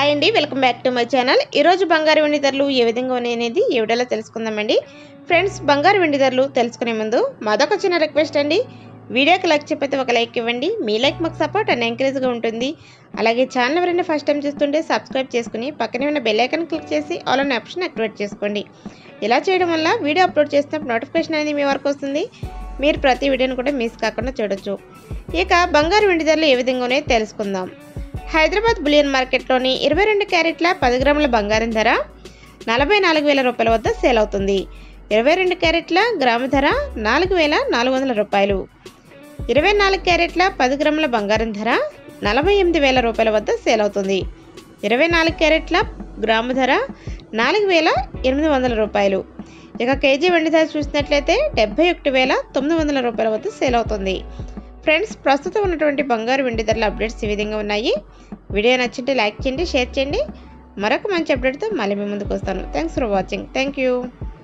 hi అండి welcome back to my channel ఈరోజు బంగారు వెండి ధరలు ఏ విధంగా ఉన్నాయి అనేది ఈ వీడియోలో తెలుసుకుందామండి ఫ్రెండ్స్ బంగారు వెండి ధరలు తెలుసుకునే ముందు మాదొక చిన్న రిక్వెస్ట్ అండి వీడియోకి లైక్ చెప్పైతే ఒక లైక్ ఇవ్వండి మీ లైక్ మాకు సపోర్ట్ అండ్ ఎంకరేజ్గా ఉంటుంది అలాగే ఛానల్ ఎవరైనా ఫస్ట్ టైం చూస్తుంటే సబ్స్క్రైబ్ చేసుకుని పక్కనే ఉన్న బెల్ ఐకాన్ క్లిక్ చేసి ఆల్ అనే ఆప్షన్ యాక్టివేట్ చేసుకోండి ఇలా చేయడం వల్ల వీడియో అప్లోడ్ చేసినప్పుడు నోటిఫికేషన్ అనేది మీ వరకు వస్తుంది మీరు ప్రతి వీడియోని కూడా మిస్ కాకుండా చూడొచ్చు ఇక బంగారు వెండి ధరలు ఏ విధంగా ఉన్నాయో తెలుసుకుందాం హైదరాబాద్ బులియన్ మార్కెట్లోని ఇరవై రెండు క్యారెట్ల పది గ్రాముల బంగారం ధర నలభై నాలుగు వేల రూపాయల వద్ద సేల్ అవుతుంది ఇరవై రెండు క్యారెట్ల గ్రాము ధర నాలుగు వేల నాలుగు వందల రూపాయలు ఇరవై నాలుగు క్యారెట్ల పది గ్రాముల బంగారం ధర నలభై ఎనిమిది వేల రూపాయల వద్ద సేల్ అవుతుంది ఇరవై నాలుగు క్యారెట్ల గ్రాము ధర నాలుగు వేల ఎనిమిది వందల రూపాయలు ఇక కేజీ వెండి ధర చూసినట్లయితే డెబ్బై ఒకటి వేల తొమ్మిది వందల రూపాయల వద్ద సేల్ అవుతుంది ఫ్రెండ్స్ ప్రస్తుతం ఉన్నటువంటి బంగారు వెండి ధరల అప్డేట్స్ ఈ విధంగా ఉన్నాయి వీడియో నచ్చింటే లైక్ చేయండి షేర్ చేయండి మరొక మంచి అప్డేట్తో మళ్ళీ మీ ముందుకు వస్తాను thanks for watching thank you